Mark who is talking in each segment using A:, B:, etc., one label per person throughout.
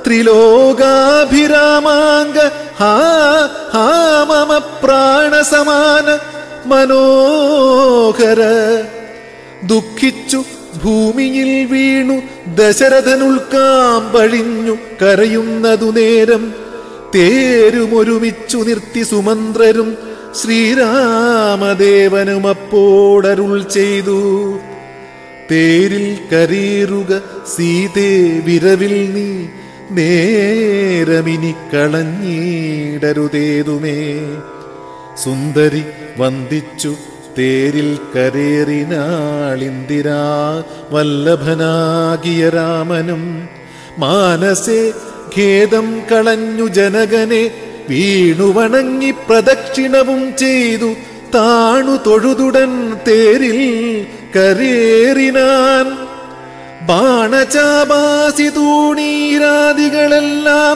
A: ത്രിലോകാഭിരാമാംഗ ഹാ ഹാ മമ പ്രാണസമാന മനോഹര ദുഃഖിച്ചു ഭൂമിയിൽ വീണു ദശരഥനുൾക്കാമ്പഴിഞ്ഞു കരയുന്നതു നേരം തേരുമൊരുമിച്ചു നിർത്തി സുമന്ത്രരും ശ്രീരാമദേവനും അപ്പോടരുൾ ചെയ്തു തേരിൽ കരേറുക സീതേ വിരവിൽ നീ നേരമിനി കളഞ്ഞിടരുതേതുമേ സുന്ദരി വന്ദിച്ചു തേരിൽ കരേറിനാളിന്ദിരാ വല്ലഭനാകിയ രാമനും മാനസേ ഖേദം കളഞ്ഞു ജനകനെ വീണു വണങ്ങി പ്രദക്ഷിണവും ചെയ്തു താണു തൊഴുതുടൻ തേരിൽ കരേറിനാൻ ബാണചാപാസി തൂണീരാദികളെല്ലാം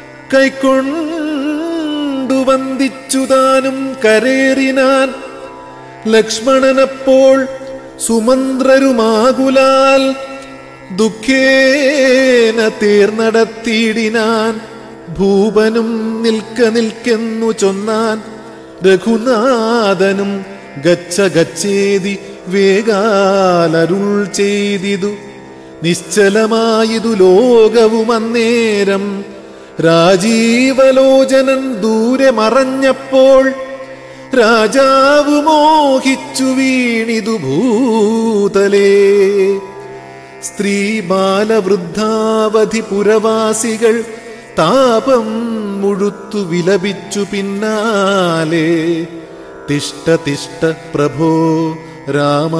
A: കൈക്കൊണ്ടു വന്ദിച്ചു താനും കരേറിനാൻ ലക്ഷ്മണനപ്പോൾ സുമന്ത്രരുമാകുലാൽ ദുഃഖേന തീർന്നടത്തിയിടിനാൻ ഭൂപനും നിൽക്ക നിൽക്കെന്നു ചൊന്നാൻ രഘുനാഥനും ഗച്ഛ ഗച്ഛേതി വേഗാലരുൾ ചെയ്തിതു നിശ്ചലമായതു ലോകവും അന്നേരം രാജീവലോചനൻ ദൂരെ മറഞ്ഞപ്പോൾ രാജാവ് മോഹിച്ചു വീണിതു ഭൂതലേ സ്ത്രീ ബാലവൃദ്ധാവധി പുരവാസികൾ താപം മുഴുത്തു വിലപിച്ചു പിന്നാലെ തിഷ്ട തിഷ്ട പ്രഭോ രാമ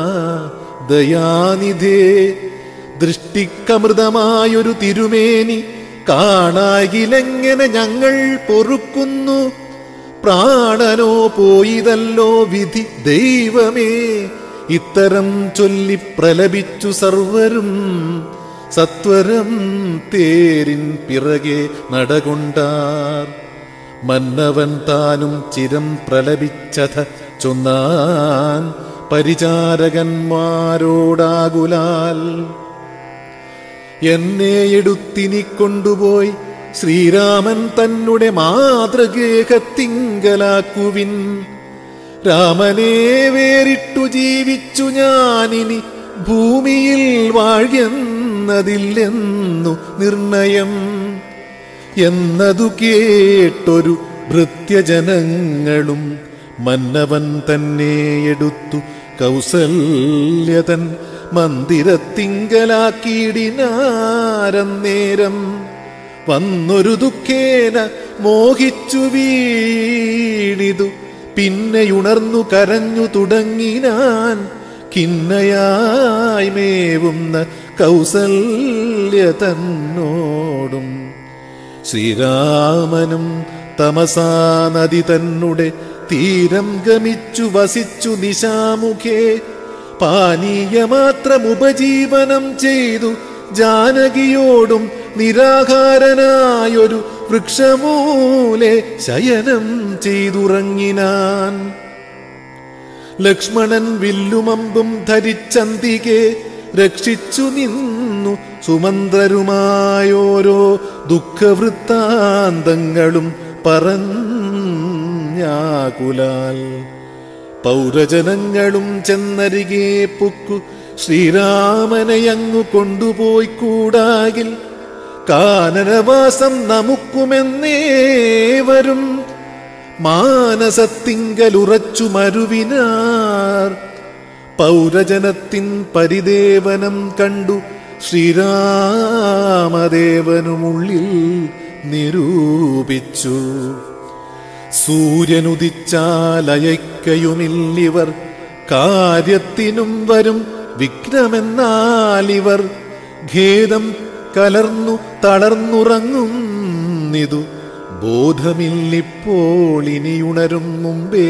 A: ദയാനിധേ ദൃഷ്ടിക്കമൃതമായൊരു തിരുമേനി കാണാകിലെങ്ങനെ ഞങ്ങൾ പൊറുക്കുന്നു പ്രാണനോ പോയിതല്ലോ വിധി ദൈവമേ ഇത്തരം ചൊല്ലി പ്രലപിച്ചു സർവരും സത്വരം തേരിൻ പിറകെ നടകൊണ്ടാർ മന്നവൻ താനും ചിരം പ്രലപിച്ചത ചൊന്നാൻ പരിചാരകന്മാരോടാകുലാൽ എന്നെ എടുത്തിനി കൊണ്ടുപോയി ശ്രീരാമൻ തന്നെ മാതൃഗേഹത്തിങ്കലാക്കുവിൻ രാമനെ വേറിട്ടു ജീവിച്ചു ഞാനിനി ഭൂമിയിൽ വാഴ്യെന്നതില്ലെന്നു നിർണയം എന്നതു കേട്ടൊരു ഭൃത്യജനങ്ങളും മന്നവൻ തന്നെ എടുത്തു കൗസല്യതൻ മന്ദിരത്തിങ്കലാക്കിയിടിനാരന്നേരം വന്നൊരു ദുഃഖേന മോഹിച്ചു വീണിതു പിന്നെയുണർന്നു കരഞ്ഞു തുടങ്ങിനാൻ കിന്നയായി മേവുന്ന കൗസല്യ തന്നോടും ശ്രീരാമനും തമസാ നദി തന്നെ തീരം ഗമിച്ചു വസിച്ചു നിശാമുഖേ പാനീയമാത്രം ഉപജീവനം ചെയ്തു ജാനകിയോടും നിരാഹാരനായൊരു വൃക്ഷമൂലെ ശയനം ചെയ്തുറങ്ങിനാൻ ലക്ഷ്മണൻ വില്ലുമമ്പും ധരിച്ചന്തികെ രക്ഷിച്ചു നിന്നു സുമന്ത്രരുമായോരോ ദുഃഖവൃത്താന്തങ്ങളും പറഞ്ഞാകുലാൽ പൗരജനങ്ങളും ചെന്നരികെ പുക്കു ശ്രീരാമനെയങ്ങു കൊണ്ടുപോയി കൂടാകിൽ കാനനവാസം നമുക്കുമെന്നേവരും മാനസത്തിങ്കലുറച്ചു മരുവിനാർ പൗരജനത്തിൻ പരിദേവനം കണ്ടു ശ്രീരാമദേവനുമുള്ളിൽ നിരൂപിച്ചു സൂര്യനുദിച്ചാലയക്കയുമില്ലിവർ കാര്യത്തിനും വരും വിഘ്നമെന്നാലിവർ ഖേദം കലർന്നു തളർന്നുറങ്ങുന്നിതു ബോധമില്ലിപ്പോൾ ഇനിയുണരും മുമ്പേ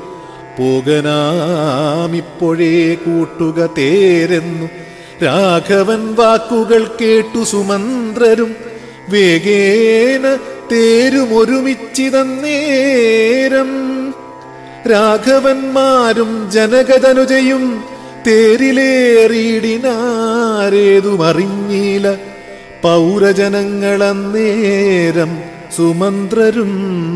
A: പോകനാമിപ്പോഴേ കൂട്ടുക തേരെന്നു രാഘവൻ വാക്കുകൾ കേട്ടു സുമന്ത്രരും വേഗേന തേരുമൊരുമിച്ചിതന്നേരം രാഘവന്മാരും ജനകതനുജയും തേരിലേറിയിടിനാരേതുമറിഞ്ഞീല പൗരജനങ്ങളന്നേരം സുമന്ത്രരും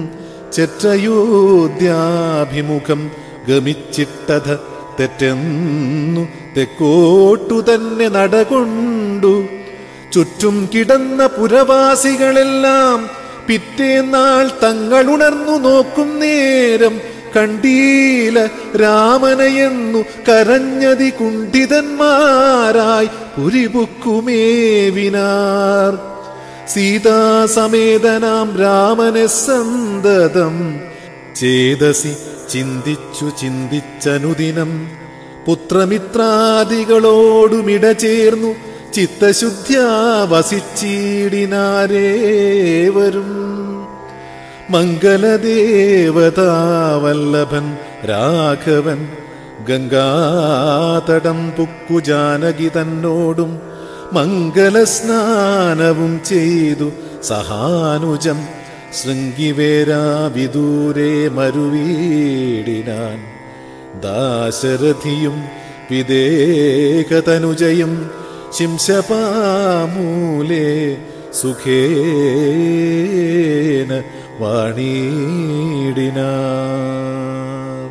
A: ചെറ്റയോധ്യാഭിമുഖം ഗമിച്ചിട്ടത തെറ്റെന്നു തെക്കോട്ടു തന്നെ നടകൊണ്ടു ചുറ്റും കിടന്ന പുരവാസികളെല്ലാം പിറ്റേന്നാൾ തങ്ങളുണർന്നു നോക്കും നേരം കണ്ടീല രാമനയെന്നു കരഞ്ഞതി കുണ്ഠിതന്മാരായി പുരിപുക്കുമേവിനാർ സീതാസമേതനാം രാമനെ സന്തതം ചേതസി ചിന്തിച്ചു ചിന്തിച്ചനുദിനം പുത്രമിത്രാദികളോടുമിട ചേർന്നു ചിത്തശുദ്ധ്യാ വസിച്ചീടിനാരേവരും മംഗലദേവതാവല്ലഭൻ രാഘവൻ ഗംഗാതടം പുക്കു ജാനകി തന്നോടും മംഗലസ്നാനവും ചെയ്തു സഹാനുജം ശൃംഗിവേരാ വിദൂരെ മരുവീടിനാൻ ദാശരഥിയും വിദേഹതനുജയും ശിംശപാമൂലേ സുഖേന വാണീടിനാർ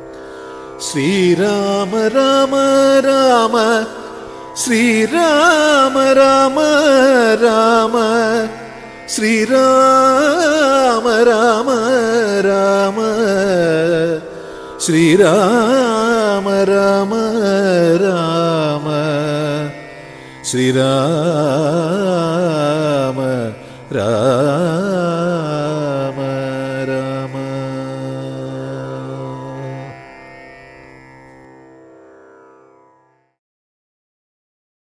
A: ശ്രീരാമ രാമ രാമ ശ്രീരാമ രാമ രാമ ശ്രീരാമ രാമ രാമ ശ്രീരാമ രാമ രാമ ശ്രീരാമ രാമ